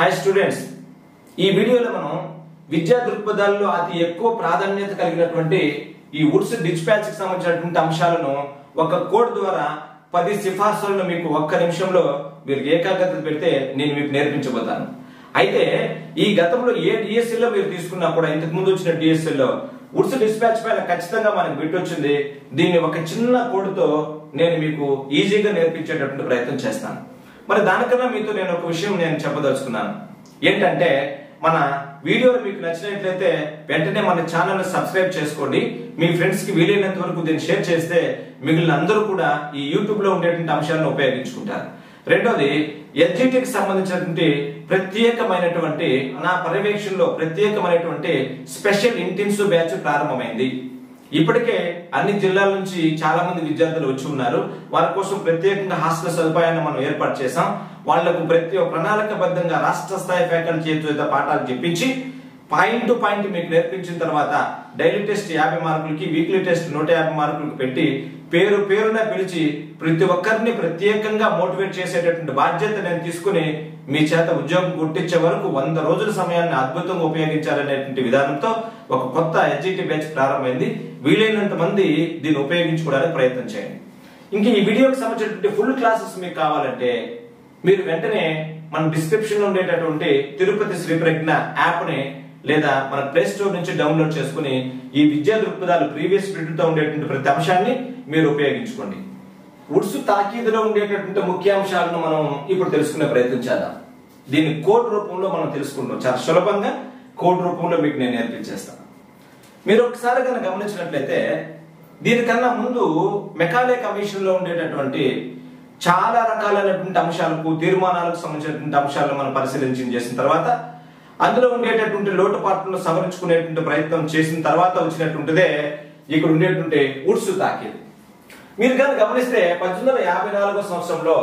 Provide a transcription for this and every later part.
Hi students ఈ వీడియోలో మనం విద్యా దృక్పథాల్లో అతి ఎక్కువ ప్రాధాన్యత కలిగినటువంటి ఈ వుడ్స్ డిస్పాచ్ కి సంబంధించినటువంటి అంశాలను ఒక కోడ్ ద్వారా పది సిఫార్సులను మీకు ఒక్క నిమిషంలో మీరు ఏకాగ్రత పెడితే నేను మీకు నేర్పించబోతాను అయితే ఈ గతంలో ఏ డిఎస్ఎల్ లో మీరు తీసుకున్నా కూడా ఇంతకు ముందు వచ్చిన డిఎస్ఎల్ లో వుడ్స్ డిస్పాచ్ పైన ఖచ్చితంగా మనకు బిట్ వచ్చింది దీన్ని ఒక చిన్న కోడ్తో నేను మీకు ఈజీగా నేర్పించేటటువంటి ప్రయత్నం చేస్తాను మరి దానికన్నా మీతో నేను ఒక విషయం నేను చెప్పదలుచుకున్నాను ఏంటంటే మన వీడియోలు మీకు నచ్చినట్లయితే వెంటనే మన ఛానల్ సబ్స్క్రైబ్ చేసుకోండి మీ ఫ్రెండ్స్ కి వీలైనంత వరకు దీన్ని షేర్ చేస్తే మిగిలిన అందరూ కూడా ఈ యూట్యూబ్ లో ఉండేటువంటి అంశాలను ఉపయోగించుకుంటారు రెండోది ఎస్జిటికి సంబంధించినటువంటి ప్రత్యేకమైనటువంటి నా పర్యవేక్షణలో ప్రత్యేకమైనటువంటి స్పెషల్ ఇంటెన్సివ్ బ్యాచ్ ప్రారంభమైంది ఇప్పటికే అన్ని జిల్లాల నుంచి చాలా మంది విద్యార్థులు వచ్చి ఉన్నారు వారి కోసం ప్రత్యేకంగా హాస్టల్ సదుపాయాన్ని మనం ఏర్పాటు చేశాం వాళ్లకు ప్రతి ప్రణాళికబద్ధంగా రాష్ట్ర స్థాయి ఫ్యాకల్టీ చేత పాఠాలు చెప్పించి పాయింట్ టు పాయింట్ మీకు నేర్పించిన తర్వాత డైలీ టెస్ట్ యాభై మార్కులకి వీక్లీ టెస్ట్ నూట యాభై మార్కులకు పెట్టి పేరు పేరున పిలిచి ప్రతి ఒక్కరిని ప్రత్యేకంగా మోటివేట్ చేసేటటువంటి బాధ్యత నేను తీసుకుని మీ చేత ఉద్యోగం గుర్తించే వరకు వంద రోజుల సమయాన్ని అద్భుతంగా ఉపయోగించాలనేటువంటి విధానంతో ఒక కొత్త ఎస్జిటి బ్యాచ్ ప్రారంభమైంది వీలైనంత మంది దీన్ని ఉపయోగించుకోవడానికి ప్రయత్నం చేయండి ఇంక ఈ వీడియోకి సంబంధించినటువంటి ఫుల్ క్లాసెస్ మీకు కావాలంటే మీరు వెంటనే మన డిస్క్రిప్షన్ లో ఉండేటటువంటి తిరుపతి శ్రీ ప్రజ్ఞ యాప్ ని లేదా మన ప్లే స్టోర్ నుంచి డౌన్లోడ్ చేసుకుని ఈ విద్యా దృక్పథాలు ప్రీవియస్ తో ఉండేటువంటి ప్రతి అంశాన్ని మీరు ఉపయోగించుకోండి ఉడ్సు తాకీదులో ఉండేటటువంటి ముఖ్యాంశాలను మనం ఇప్పుడు తెలుసుకునే ప్రయత్నం చేద్దాం దీన్ని కోడ్ రూపంలో మనం తెలుసుకుంటాం చాలా సులభంగా కోడ్ రూపంలో మీకు నేను నేర్పించేస్తాను మీరు ఒకసారి కనుక గమనించినట్లయితే దీనికన్నా ముందు మెకాలే కమిషన్ లో ఉండేటటువంటి చాలా రకాలైనటువంటి అంశాలకు తీర్మానాలకు సంబంధించినటువంటి అంశాలను మనం పరిశీలించి చేసిన తర్వాత అందులో ఉండేటటువంటి లోటుపాట్లను సవరించుకునేటువంటి ప్రయత్నం చేసిన తర్వాత వచ్చినటువంటిదే ఇక్కడ ఉండేటువంటి ఉడ్సు తాకీదు మీరు కానీ గమనిస్తే పద్దెనిమిది వందల యాభై నాలుగో సంవత్సరంలో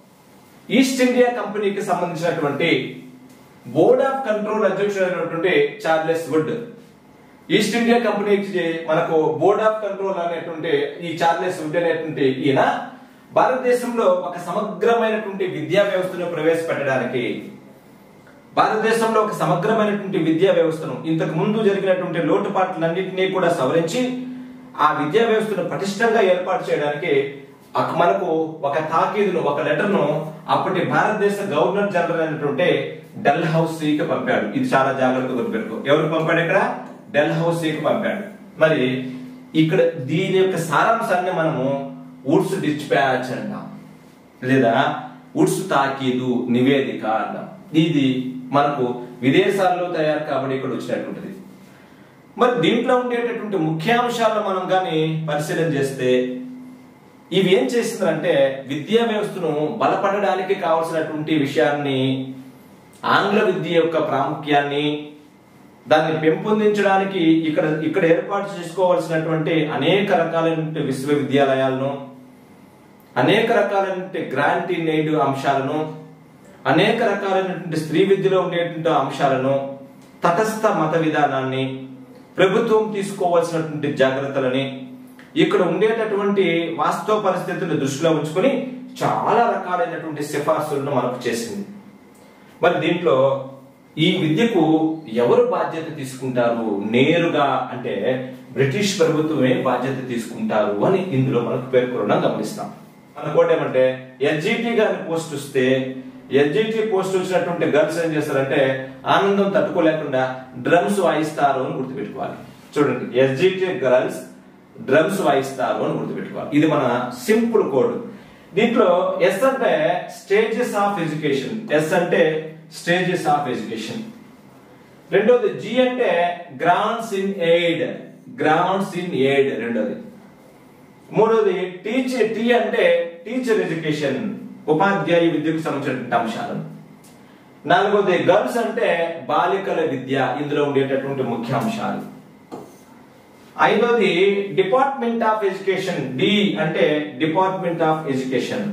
ఈస్ట్ ఇండియా కంపెనీకి సంబంధించినటువంటి బోర్డ్ ఆఫ్ కంట్రోల్ అధ్యక్షుడైనటువంటి చార్లెస్ వుడ్ ఈస్ట్ ఇండియా కంపెనీకి మనకు బోర్డ్ ఆఫ్ కంట్రోల్ అనేటువంటి ఈ చార్లెస్ వుడ్ అనేటువంటి ఈయన భారతదేశంలో ఒక సమగ్రమైనటువంటి విద్యా వ్యవస్థను ప్రవేశపెట్టడానికి భారతదేశంలో ఒక సమగ్రమైనటువంటి విద్యా వ్యవస్థను ఇంతకు ముందు జరిగినటువంటి లోటుపాట్లన్నింటినీ కూడా సవరించి ఆ విద్యా వ్యవస్థను పటిష్టంగా ఏర్పాటు చేయడానికి అక్- మనకు ఒక తాకీదును ఒక లెటర్ ను అప్పటి భారతదేశ గవర్నర్ జనరల్ అయినటువంటి డెల్ హౌస్ కి పంపాడు ఇది చాలా జాగ్రత్తగా గుర్తుపెట్టుకో ఎవరు పంపాడు ఇక్కడ డెల్ హౌస్ కి పంపాడు మరి ఇక్కడ దీని యొక్క సారాంశాన్ని మనము వుడ్స్ డిస్పాచ్ అంటాం లేదా ఉడ్స్ తాకీదు నివేదిక అంటాం ఇది మనకు విదేశాల్లో తయారు కాబట్టి ఇక్కడ వచ్చినటువంటిది మరి దీంట్లో ఉండేటటువంటి ముఖ్యాంశాలను మనం కానీ పరిశీలన చేస్తే ఇవి ఏం చేసిందంటే విద్యా వ్యవస్థను బలపడడానికి కావలసినటువంటి విషయాన్ని ఆంగ్ల విద్య యొక్క ప్రాముఖ్యాన్ని దాన్ని పెంపొందించడానికి ఇక్కడ ఇక్కడ ఏర్పాటు చేసుకోవాల్సినటువంటి అనేక రకాలైనటువంటి విశ్వవిద్యాలయాలను అనేక రకాలైనటువంటి గ్రాంట్ ఇన్ ఎయిడ్ అంశాలను అనేక రకాలైనటువంటి స్త్రీ విద్యలో ఉండేటువంటి అంశాలను తటస్థ మత విధానాన్ని ప్రభుత్వం తీసుకోవాల్సినటువంటి జాగ్రత్తలని ఇక్కడ ఉండేటటువంటి వాస్తవ పరిస్థితులను దృష్టిలో ఉంచుకొని చాలా రకాలైనటువంటి సిఫార్సులను మనకు చేసింది మరి దీంట్లో ఈ విద్యకు ఎవరు బాధ్యత తీసుకుంటారు నేరుగా అంటే బ్రిటిష్ ప్రభుత్వమే బాధ్యత తీసుకుంటారు అని ఇందులో మనకు పేర్కొనడం గమనిస్తాం అనుకోండి ఏమంటే ఎస్జిటి గారి పోస్ట్ వస్తే ఎస్జిటి పోస్ట్ వచ్చినటువంటి గర్ల్స్ ఏం చేస్తారంటే ఆనందం తట్టుకోలేకుండా డ్రమ్స్ వాయిస్తారు అని గుర్తుపెట్టుకోవాలి చూడండి ఎస్జిటి గర్ల్స్ డ్రమ్స్ వాయిస్తారు అని గుర్తుపెట్టుకోవాలి ఇది మన సింపుల్ కోడ్ దీంట్లో ఎస్ అంటే స్టేజెస్ ఆఫ్ ఎడ్యుకేషన్ ఎస్ అంటే స్టేజెస్ ఆఫ్ ఎడ్యుకేషన్ రెండోది జి అంటే grants in aid grants in aid రెండోది మూడోది టీచర్ టీ అంటే టీచర్ ఎడ్యుకేషన్ ఉపాధ్యాయ విద్యకు సంబంధించినటువంటి అంశాలు నాలుగోది గర్ల్స్ అంటే బాలికల విద్య ఇందులో ఉండేటటువంటి ముఖ్య అంశాలు ఐదోది డిపార్ట్మెంట్ ఆఫ్ ఎడ్యుకేషన్ డి అంటే డిపార్ట్మెంట్ ఆఫ్ ఎడ్యుకేషన్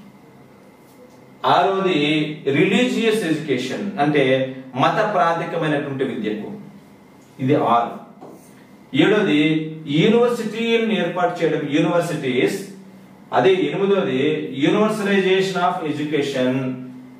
ఆరోది రిలీజియస్ ఎడ్యుకేషన్ అంటే మత ప్రాతికమైనటువంటి విద్యకు ఇది ఆరు ఏడోది యూనివర్సిటీలను ఏర్పాటు చేయడం యూనివర్సిటీస్ అదే ఎనిమిదోది యూనివర్సలైజేషన్ ఆఫ్ ఎడ్యుకేషన్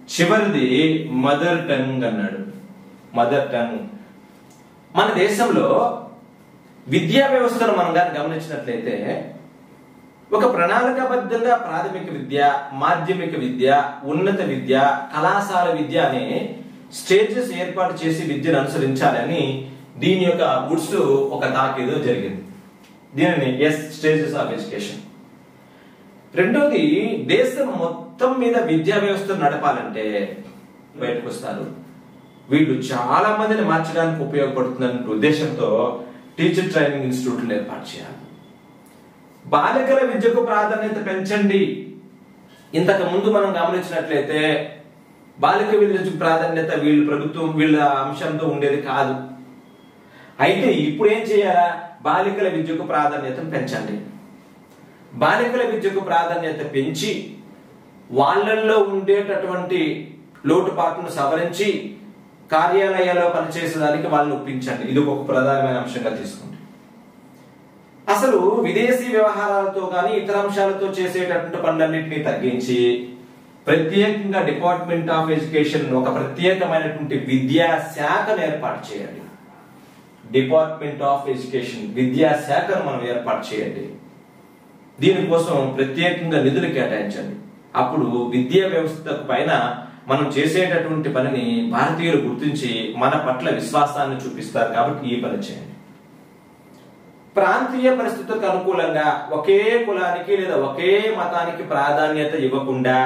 చివరిది మదర్ టంగ్ అన్నాడు మదర్ టంగ్ మన దేశంలో విద్యా వ్యవస్థను మనం కానీ గమనించినట్లయితే ఒక ప్రణాళికాబద్ధంగా ప్రాథమిక విద్య మాధ్యమిక విద్య ఉన్నత విద్య కళాశాల విద్య అనే స్టేజెస్ ఏర్పాటు చేసి విద్యను అనుసరించాలని దీని యొక్క గుడ్స్ ఒక తాకేదో జరిగింది దీనిని ఎస్ స్టేజెస్ ఆఫ్ ఎడ్యుకేషన్ రెండోది దేశం మొత్తం మీద విద్యా వ్యవస్థను నడపాలంటే బయటకు వస్తారు వీళ్ళు చాలా మందిని మార్చడానికి ఉపయోగపడుతుందన్న ఉద్దేశంతో టీచర్ ట్రైనింగ్ ఇన్స్టిట్యూట్లు ఏర్పాటు చేయాలి బాలికల విద్యకు ప్రాధాన్యత పెంచండి ఇంతకు ముందు మనం గమనించినట్లయితే బాలిక విద్యకు ప్రాధాన్యత వీళ్ళు ప్రభుత్వం వీళ్ళ అంశంతో ఉండేది కాదు అయితే ఇప్పుడు ఏం చేయాలా బాలికల విద్యకు ప్రాధాన్యతను పెంచండి బాలికల విద్యకు ప్రాధాన్యత పెంచి వాళ్ళల్లో ఉండేటటువంటి లోటుపాట్లను సవరించి కార్యాలయాల్లో పనిచేసేదానికి వాళ్ళని ఒప్పించండి ఇది ఒక ప్రధానమైన అంశంగా తీసుకోండి అసలు విదేశీ వ్యవహారాలతో కానీ ఇతర అంశాలతో చేసేటటువంటి పనులన్నింటినీ తగ్గించి ప్రత్యేకంగా డిపార్ట్మెంట్ ఆఫ్ ఎడ్యుకేషన్ ఒక ప్రత్యేకమైనటువంటి విద్యా శాఖను ఏర్పాటు చేయాలి డిపార్ట్మెంట్ ఆఫ్ ఎడ్యుకేషన్ విద్యా శాఖను మనం ఏర్పాటు చేయండి దీనికోసం ప్రత్యేకంగా నిధులు కేటాయించండి అప్పుడు విద్యా వ్యవస్థ పైన మనం చేసేటటువంటి పనిని భారతీయులు గుర్తించి మన పట్ల విశ్వాసాన్ని చూపిస్తారు కాబట్టి ఈ పని చేయండి ప్రాంతీయ పరిస్థితులకు అనుకూలంగా ఒకే కులానికి లేదా ఒకే మతానికి ప్రాధాన్యత ఇవ్వకుండా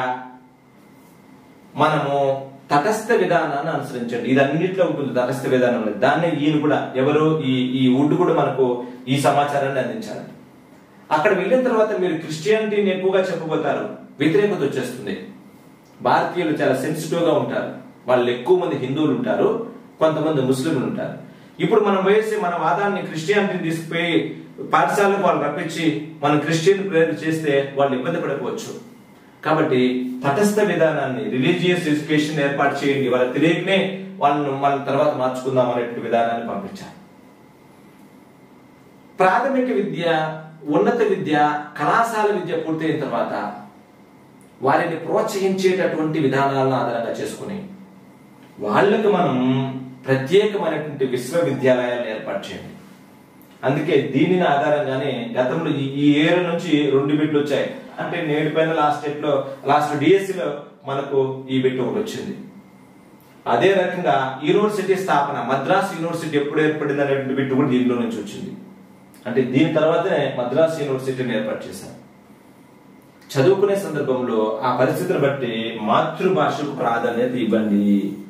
మనము తటస్థ విధానాన్ని అనుసరించండి ఇది అన్నిట్లో ఉంటుంది తటస్థ విధానం అనేది. దాన్ని ఈయన కూడా ఎవరు ఈ ఈ వుడ్ కూడా మనకు ఈ సమాచారాన్ని అందించాలి అక్కడ వెళ్ళిన తర్వాత మీరు క్రిస్టియానిటీని ఎక్కువగా చెప్పబోతారు వ్యతిరేకత వచ్చేస్తుంది భారతీయులు చాలా సెన్సిటివ్ గా ఉంటారు వాళ్ళు ఎక్కువ మంది హిందువులు ఉంటారు కొంతమంది ముస్లింలు ఉంటారు ఇప్పుడు మనం వేసి మన వాదాన్ని క్రిస్టియానిటీని తీసుకుపోయి పాఠశాలకు వాళ్ళు రప్పించి మనం క్రిస్టియన్ ప్రేరణ చేస్తే వాళ్ళు ఇబ్బంది పడిపోవచ్చు కాబట్టి తటస్థ విధానాన్ని రిలీజియస్ ఎడ్యుకేషన్ ఏర్పాటు చేయండి వాళ్ళ తెలియకనే వాళ్ళను మన తర్వాత మార్చుకుందాం అనేటువంటి విధానాన్ని పంపించాలి ప్రాథమిక విద్య ఉన్నత విద్య కళాశాల విద్య పూర్తయిన తర్వాత వారిని ప్రోత్సహించేటటువంటి విధానాలను ఆధారంగా చేసుకుని వాళ్ళకు మనం ప్రత్యేకమైనటువంటి విశ్వవిద్యాలయాలను ఏర్పాటు చేయండి అందుకే దీనిని ఆధారంగానే గతంలో ఈ- ఈ ఏరు నుంచి రెండు బిట్లు వచ్చాయి అంటే నేడు పైన లాస్ట్ డేట్ లో లాస్ట్ డిఎస్సి లో మనకు ఈ బిట్ ఒకటి వచ్చింది అదే రకంగా యూనివర్సిటీ స్థాపన మద్రాస్ యూనివర్సిటీ ఎప్పుడు ఏర్పడింది అనేటువంటి బిట్ కూడా దీనిలో నుంచి వచ్చింది అంటే దీని తర్వాతనే మద్రాస్ యూనివర్సిటీని ఏర్పాటు చేశారు చదువుకునే సందర్భంలో ఆ పరిస్థితిని బట్టి మాతృభాషకు ప్రాధాన్యత ఇవ్వండి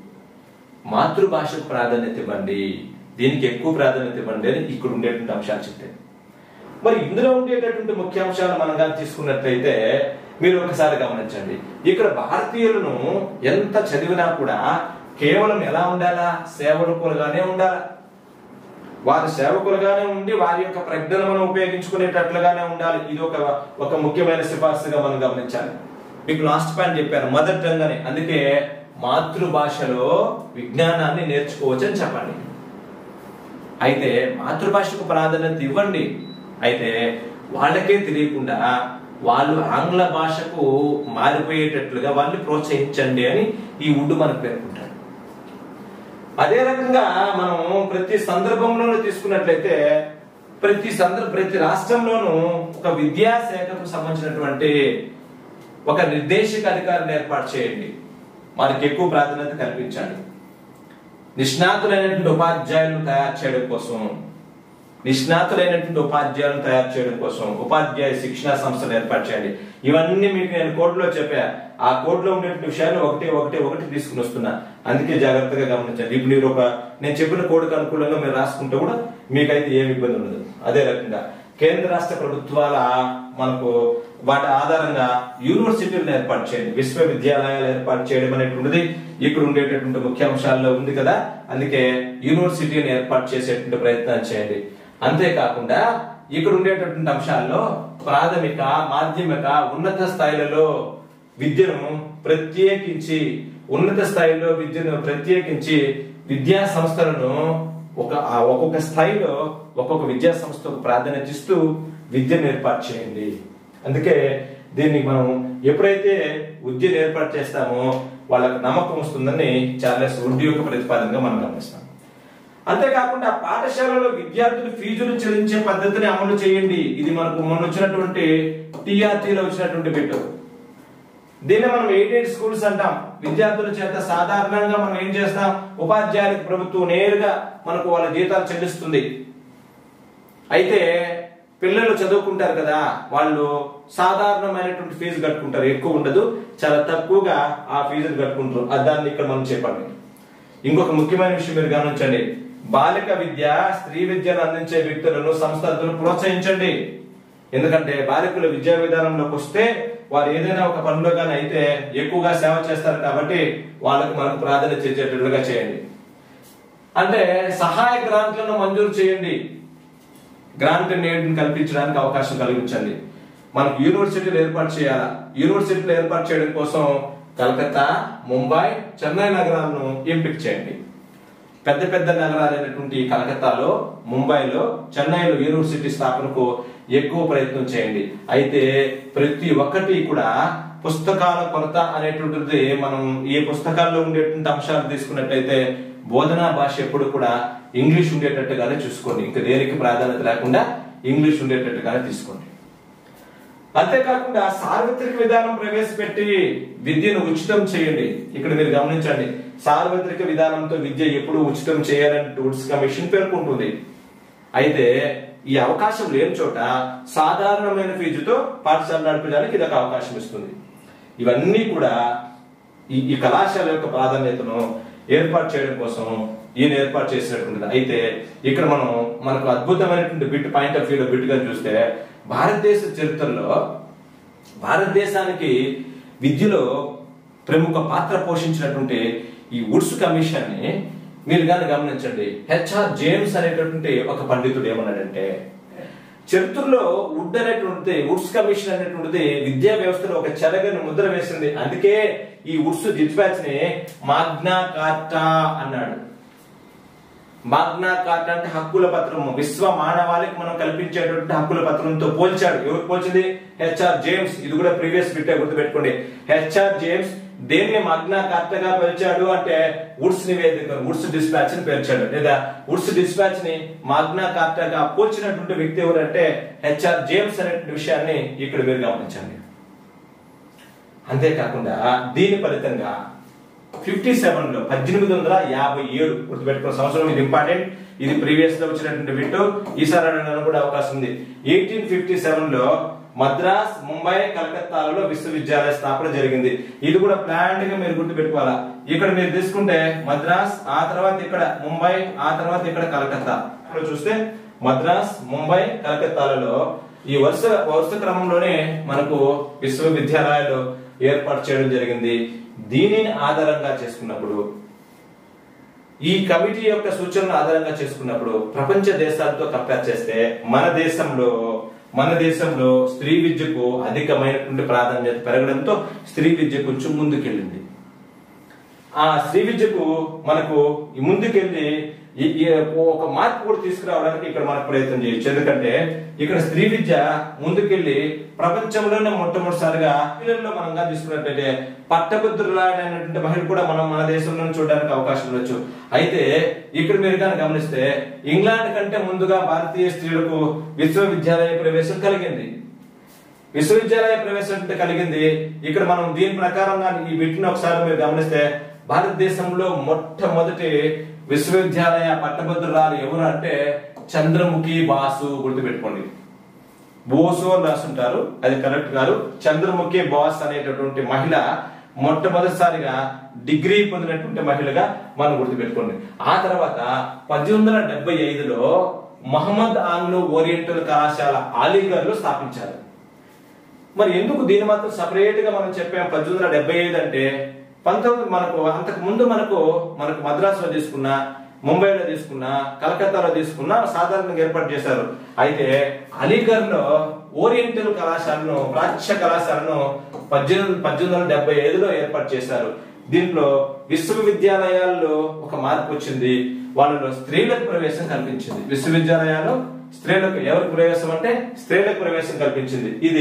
మాతృభాషకు ప్రాధాన్యత ఇవ్వండి దీనికి ఎక్కువ ప్రాధాన్యత ఇవ్వండి అని ఇక్కడ ఉండేటువంటి అంశాలు చెప్పారు మరి ఇందులో ఉండేటటువంటి ముఖ్యాంశాలు మనం కానీ తీసుకున్నట్లయితే మీరు ఒకసారి గమనించండి ఇక్కడ భారతీయులను ఎంత చదివినా కూడా కేవలం ఎలా ఉండాలా సేవకులుగానే ఉండాలా వారి సేవకులుగానే ఉండి వారి యొక్క ప్రజ్ఞను మనం ఉపయోగించుకునేటట్లుగానే ఉండాలి ఇది ఒక ఒక ముఖ్యమైన సిఫార్సుగా మనం గమనించాలి మీకు లాస్ట్ పాయింట్ చెప్పాను మదర్ టంగ్ అని అందుకే మాతృభాషలో విజ్ఞానాన్ని నేర్చుకోవచ్చు అని చెప్పండి అయితే మాతృభాషకు ప్రాధాన్యత ఇవ్వండి అయితే వాళ్ళకే తెలియకుండా వాళ్ళు ఆంగ్ల భాషకు మారిపోయేటట్లుగా వాళ్ళని ప్రోత్సహించండి అని ఈ ఉడ్డు మనకు పేర్కొంటాడు అదే రకంగా మనం ప్రతి సందర్భంలోనూ తీసుకున్నట్లయితే ప్రతి సందర్భ ప్రతి రాష్ట్రంలోనూ ఒక విద్యాశాఖకు సంబంధించినటువంటి ఒక నిర్దేశక అధికారిని ఏర్పాటు చేయండి వారికి ఎక్కువ ప్రాధాన్యత కల్పించండి నిష్ణాతులైనటువంటి ఉపాధ్యాయులను తయారు చేయడం కోసం నిష్ణాతులైనటువంటి ఉపాధ్యాయులను తయారు చేయడం కోసం ఉపాధ్యాయ శిక్షణా సంస్థలు ఏర్పాటు చేయండి ఇవన్నీ మీకు నేను కోర్టులో చెప్పా ఆ కోర్టులో ఉండేటువంటి విషయాలు ఒకటి ఒకటి ఒకటి తీసుకుని వస్తున్నా అందుకే జాగ్రత్తగా గమనించండి ఇప్పుడు మీరు ఒక నేను చెప్పిన కోడ్కు అనుకూలంగా మీరు రాసుకుంటే కూడా మీకైతే ఏమి ఇబ్బంది ఉండదు అదే రకంగా కేంద్ర రాష్ట్ర ప్రభుత్వాల మనకు వాటి ఆధారంగా యూనివర్సిటీలను ఏర్పాటు చేయండి విశ్వవిద్యాలయాలు ఏర్పాటు చేయడం అనేటువంటిది ఇక్కడ ఉండేటటువంటి ముఖ్యాంశాల్లో ఉంది కదా అందుకే యూనివర్సిటీని ఏర్పాటు చేసేటువంటి ప్రయత్నం చేయండి అంతేకాకుండా ఇక్కడ ఉండేటటువంటి అంశాల్లో ప్రాథమిక మాధ్యమిక ఉన్నత స్థాయిలలో విద్యను ప్రత్యేకించి ఉన్నత స్థాయిలో విద్యను ప్రత్యేకించి విద్యా సంస్థలను ఒక ఆ ఒక్కొక్క స్థాయిలో ఒక్కొక్క విద్యా సంస్థకు ప్రాధాన్యత ఇస్తూ విద్యను ఏర్పాటు చేయండి అందుకే దీన్ని మనం ఎప్పుడైతే విద్యను ఏర్పాటు చేస్తామో వాళ్ళకి నమ్మకం వస్తుందని చార్లెస్ వుడ్ యొక్క ప్రతిపాదనగా మనం గమనిస్తాం అంతేకాకుండా పాఠశాలలో విద్యార్థులు ఫీజులు చెల్లించే పద్ధతిని అమలు చేయండి ఇది మనకు మొన్న వచ్చినటువంటి టీఆర్టీలో వచ్చినటువంటి బిట్టు దీన్ని మనం ఎయిడెడ్ స్కూల్స్ అంటాం విద్యార్థుల చేత సాధారణంగా మనం ఏం చేస్తాం ఉపాధ్యాయులకు ప్రభుత్వం నేరుగా మనకు వాళ్ళ జీతాలు చెల్లిస్తుంది అయితే పిల్లలు చదువుకుంటారు కదా వాళ్ళు సాధారణమైనటువంటి ఫీజు కట్టుకుంటారు ఎక్కువ ఉండదు చాలా తక్కువగా ఆ ఫీజులు కట్టుకుంటారు అది దాన్ని ఇక్కడ మనం చెప్పండి ఇంకొక ముఖ్యమైన విషయం మీరు గమనించండి బాలిక విద్య స్త్రీ విద్యను అందించే వ్యక్తులను సంస్థలను ప్రోత్సహించండి ఎందుకంటే బాలికలు విద్యా విధానంలోకి వస్తే వారు ఏదైనా ఒక పనిలో కానీ అయితే ఎక్కువగా సేవ చేస్తారు కాబట్టి వాళ్ళకు మనకు ప్రాధాన్యత ఇచ్చేటట్లుగా చేయండి అంటే సహాయ గ్రాంట్లను మంజూరు చేయండి గ్రాంట్ నేడుని కల్పించడానికి అవకాశం కలిగించండి మనకు యూనివర్సిటీలు ఏర్పాటు చేయాలా యూనివర్సిటీలు ఏర్పాటు చేయడం కోసం కలకత్తా ముంబై చెన్నై నగరాలను ఎంపిక చేయండి పెద్ద పెద్ద నగరాలైనటువంటి కలకత్తాలో ముంబైలో చెన్నైలో యూనివర్సిటీ స్థాపనకు ఎక్కువ ప్రయత్నం చేయండి అయితే ప్రతి ఒక్కటి కూడా పుస్తకాల కొరత అనేటువంటిది మనం ఈ పుస్తకాల్లో ఉండేటువంటి అంశాలు తీసుకున్నట్లయితే బోధనా భాష ఎప్పుడు కూడా ఇంగ్లీష్ ఉండేటట్టుగానే చూసుకోండి ఇంకా దేనికి ప్రాధాన్యత లేకుండా ఇంగ్లీష్ ఉండేటట్టుగానే తీసుకోండి అంతేకాకుండా సార్వత్రిక విధానం ప్రవేశపెట్టి విద్యను ఉచితం చేయండి ఇక్కడ మీరు గమనించండి సార్వత్రిక విధానంతో విద్య ఎప్పుడు ఉచితం చేయాలని టూల్స్ కమిషన్ పేర్కొంటుంది అయితే ఈ అవకాశం లేని చోట సాధారణమైన ఫీజుతో పాఠశాల నడిపడానికి ఇది ఒక అవకాశం ఇస్తుంది ఇవన్నీ కూడా ఈ ఈ కళాశాల యొక్క ప్రాధాన్యతను ఏర్పాటు చేయడం కోసం ఈయన ఏర్పాటు చేసినటువంటిది అయితే ఇక్కడ మనం మనకు అద్భుతమైనటువంటి బిట్ పాయింట్ ఆఫ్ వ్యూలో బిట్ గా చూస్తే భారతదేశ చరిత్రలో భారతదేశానికి విద్యలో ప్రముఖ పాత్ర పోషించినటువంటి ఈ వుడ్స్ కమిషన్ ని మీరు కానీ గమనించండి హెచ్ఆర్ జేమ్స్ అనేటటువంటి ఒక పండితుడు ఏమన్నాడంటే చరిత్రలో వుడ్ అనేటువంటిది వుడ్స్ కమిషన్ అనేటువంటిది విద్యా వ్యవస్థలో ఒక చెరగని ముద్ర వేసింది అందుకే ఈ వుడ్స్ డిస్పాచ్ ని మాగ్నా కార్టా అన్నాడు మాగ్నా కార్టా అంటే హక్కుల పత్రం విశ్వ మానవాళికి మనం కల్పించేటువంటి హక్కుల పత్రంతో పోల్చాడు ఎవరు పోల్చింది హెచ్ఆర్ జేమ్స్ ఇది కూడా ప్రీవియస్ బిట్టే గుర్తుపెట్టుకోండి హెచ్ఆర్ జేమ్స్ దేన్ని మాగ్నా కార్టగా పేర్చాడు అంటే వుడ్స్ నివేదిక వుడ్స్ డిస్పాచ్ ని పేర్చాడు లేదా వుడ్స్ డిస్పాచ్ ని మాగ్నా కార్టగా పోల్చినటువంటి వ్యక్తి ఎవరంటే హెచ్ఆర్ జేమ్స్ అనేటువంటి విషయాన్ని ఇక్కడ మీరు గమనించండి అంతేకాకుండా దీని ఫలితంగా ఫిఫ్టీ సెవెన్ లో పద్దెనిమిది వందల యాభై ఏడు గుర్తుపెట్టుకున్న సంవత్సరం ఇది ఇంపార్టెంట్ ఇది ప్రీవియస్ లో వచ్చినటువంటి బిట్ ఈసారి అడగడానికి కూడా అవకాశం ఉంది ఎయిటీన్ ఫిఫ్టీ సెవెన్ లో మద్రాస్ ముంబై కలకత్తాలలో విశ్వవిద్యాలయ స్థాపన జరిగింది ఇది కూడా ప్లాండ్ గా మీరు గుర్తు పెట్టుకోవాలా ఇక్కడ మీరు తీసుకుంటే మద్రాస్ ఆ తర్వాత ఇక్కడ ముంబై ఆ తర్వాత ఇక్కడ కలకత్తా ఇక్కడ చూస్తే మద్రాస్ ముంబై కలకత్తాలలో ఈ వరుస వరుస క్రమంలోనే మనకు విశ్వవిద్యాలయాలు ఏర్పాటు చేయడం జరిగింది దీనిని ఆధారంగా చేసుకున్నప్పుడు ఈ కమిటీ యొక్క సూచనలు ఆధారంగా చేసుకున్నప్పుడు ప్రపంచ దేశాలతో కంపేర్ చేస్తే మన దేశంలో మన దేశంలో స్త్రీ విద్యకు అధికమైనటువంటి ప్రాధాన్యత పెరగడంతో స్త్రీ విద్య కొంచెం ముందుకెళ్ళింది ఆ స్త్రీ విద్యకు మనకు ఈ ముందుకెళ్ళి ఈ- ఈ ఒక మార్పు కూడా తీసుకురావడానికి ఇక్కడ మనకు ప్రయత్నం చేయొచ్చు ఎందుకంటే ఇక్కడ స్త్రీ విద్య ముందుకెళ్ళి ప్రపంచంలోనే మొట్టమొదటిసారిగా మహిళల్లో మనంగా తీసుకున్నట్లయితే పట్టభద్రులైనటువంటి మహిళ కూడా మనం మన దేశంలో చూడడానికి అవకాశం ఉండొచ్చు అయితే ఇక్కడ మీరు కానీ గమనిస్తే ఇంగ్లాండ్ కంటే ముందుగా భారతీయ స్త్రీలకు విశ్వవిద్యాలయ ప్రవేశం కలిగింది విశ్వవిద్యాలయ ప్రవేశం అంటే కలిగింది ఇక్కడ మనం దీని ప్రకారంగా ఈ బిట్ని ఒకసారి మీరు గమనిస్తే భారతదేశంలో మొట్టమొదటి విశ్వవిద్యాలయ పట్టభద్రురాలు ఎవరు అంటే చంద్రముఖి బాసు గుర్తుపెట్టుకోండి బోసు అని రాస్తుంటారు అది కరెక్ట్ కాదు చంద్రముఖి బాస్ అనేటటువంటి మహిళ మొట్టమొదటిసారిగా డిగ్రీ పొందినటువంటి మహిళగా మనం గుర్తుపెట్టుకోండి ఆ తర్వాత పద్దెనిమిది వందల డెబ్బై ఐదులో మహమ్మద్ ఆంగ్లో ఓరియంటల్ కళాశాల అలీగఢ్ లో స్థాపించారు మరి ఎందుకు దీని మాత్రం సపరేట్ గా మనం చెప్పాం పద్దెనిమిది వందల డెబ్బై ఐదు అంటే పంతొమ్మిది మనకు అంతకు ముందు మనకు మనకు మద్రాసులో తీసుకున్న ముంబైలో తీసుకున్న కలకత్తాలో తీసుకున్న సాధారణంగా ఏర్పాటు చేశారు అయితే అలీగఢ్ లో ఓరియంటల్ కళాశాలను ప్రాచ్య కళాశాలను పద్దెనిమిది పద్దెనిమిది వందల డెబ్బై ఐదులో ఏర్పాటు చేశారు దీంట్లో విశ్వవిద్యాలయాల్లో ఒక మార్పు వచ్చింది వాళ్ళలో స్త్రీలకు ప్రవేశం కల్పించింది విశ్వవిద్యాలయాల్లో స్త్రీలకు ఎవరికి ప్రవేశం అంటే స్త్రీలకు ప్రవేశం కల్పించింది ఇది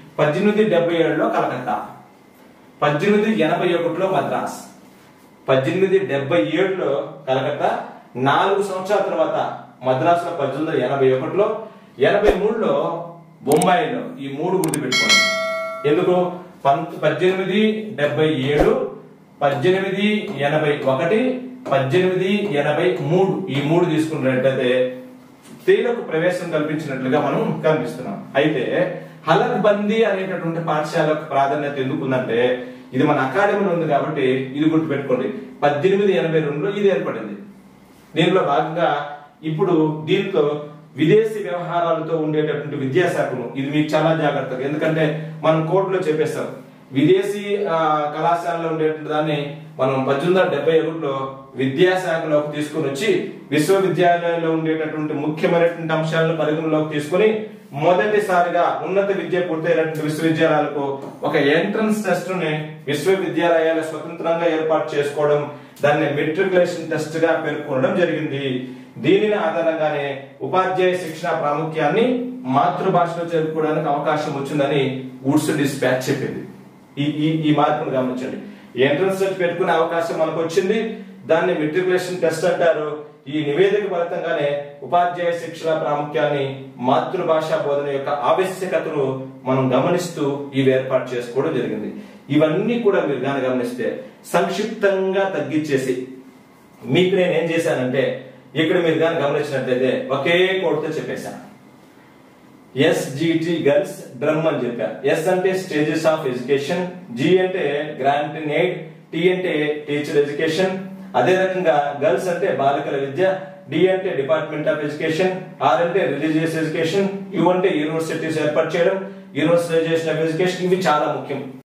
పద్దెనిమిది డెబ్బై ఏడులో కలకత్తా పద్దెనిమిది ఎనభై ఒకటిలో మద్రాస్ పద్దెనిమిది డెబ్బై ఏడులో కలకత్తా నాలుగు సంవత్సరాల తర్వాత మద్రాసులో పద్దెనిమిది వందల ఎనభై ఒకటిలో ఎనభై మూడులో బొంబాయిలో ఈ మూడు గుర్తుపెట్టుకోండి ఎందుకు పంత పద్దెనిమిది డెబ్బై ఏడు పద్దెనిమిది ఎనభై ఒకటి పద్దెనిమిది ఎనభై మూడు ఈ మూడు తీసుకున్నట్లయితే స్త్రీలకు ప్రవేశం కల్పించినట్లుగా మనం కనిపిస్తున్నాం అయితే హలక్ బందీ అనేటటువంటి పాఠశాలకు ప్రాధాన్యత ఎందుకుందంటే ఇది మన అకాడమీలో ఉంది కాబట్టి ఇది గుర్తుపెట్టుకోండి పద్దెనిమిది ఎనభై రెండులో ఇది ఏర్పడింది దీనిలో భాగంగా ఇప్పుడు దీంట్లో విదేశీ వ్యవహారాలతో ఉండేటటువంటి విద్యాశాఖను ఇది మీకు చాలా జాగ్రత్తగా ఎందుకంటే మనం కోర్టులో చెప్పేస్తాం విదేశీ ఆ, కళాశాలలో ఉండేటువంటి దాన్ని మనం పద్దెనిమిది వందల డెబ్బై ఒకటిలో విద్యాశాఖలోకి తీసుకుని వచ్చి విశ్వవిద్యాలయాల్లో ఉండేటటువంటి ముఖ్యమైనటువంటి అంశాలను పరిగణలోకి తీసుకుని మొదటిసారిగా ఉన్నత విద్య పూర్తయినటువంటి విశ్వవిద్యాలయాలకు ఒక ఎంట్రన్స్ టెస్ట్ ని విశ్వవిద్యాలయాలు స్వతంత్రంగా ఏర్పాటు చేసుకోవడం దాన్ని మెట్రికులేషన్ టెస్ట్ గా పేర్కొనడం జరిగింది దీనిని ఆధారంగానే ఉపాధ్యాయ శిక్షణ ప్రాముఖ్యాన్ని మాతృభాషలో చేరుకోవడానికి అవకాశం వచ్చిందని వుడ్స్ డిస్పాచ్ చెప్పింది ఈ ఈ ఈ మార్పును గమనించండి ఎంట్రన్స్ టెస్ట్ పెట్టుకునే అవకాశం మనకు వచ్చింది దాన్ని మెట్రికులేషన్ టెస్ట్ అంటారు ఈ నివేదిక ఫలితంగానే ఉపాధ్యాయ శిక్షణ ప్రాముఖ్యాన్ని మాతృభాష బోధన యొక్క ఆవశ్యకతను మనం గమనిస్తూ ఇవి ఏర్పాటు చేసుకోవడం జరిగింది ఇవన్నీ కూడా మీరు కానీ గమనిస్తే సంక్షిప్తంగా తగ్గించేసి మీకు నేను ఏం చేశానంటే ఇక్కడ మీరు కానీ గమనించినట్లయితే ఒకే కోడ్తో చెప్పేశాను ఎస్జిటి గర్ల్స్ డ్రమ్ అని చెప్పారు ఎస్ అంటే స్టేజెస్ ఆఫ్ ఎడ్యుకేషన్ జి అంటే గ్రాంట్ ఇన్ ఎయిడ్ టి అంటే టీచర్ ఎడ్యుకేషన్ అదే రకంగా గర్ల్స్ అంటే బాలికల విద్య డి అంటే డిపార్ట్మెంట్ ఆఫ్ ఎడ్యుకేషన్ ఆర్ అంటే రిలీజియస్ ఎడ్యుకేషన్ యు అంటే యూనివర్సిటీస్ ఏర్పాటు చేయడం యూనివర్సిటైజేషన్ ఆఫ్ ఎడ్యుకేషన్ ఇవి చాలా ముఖ్యం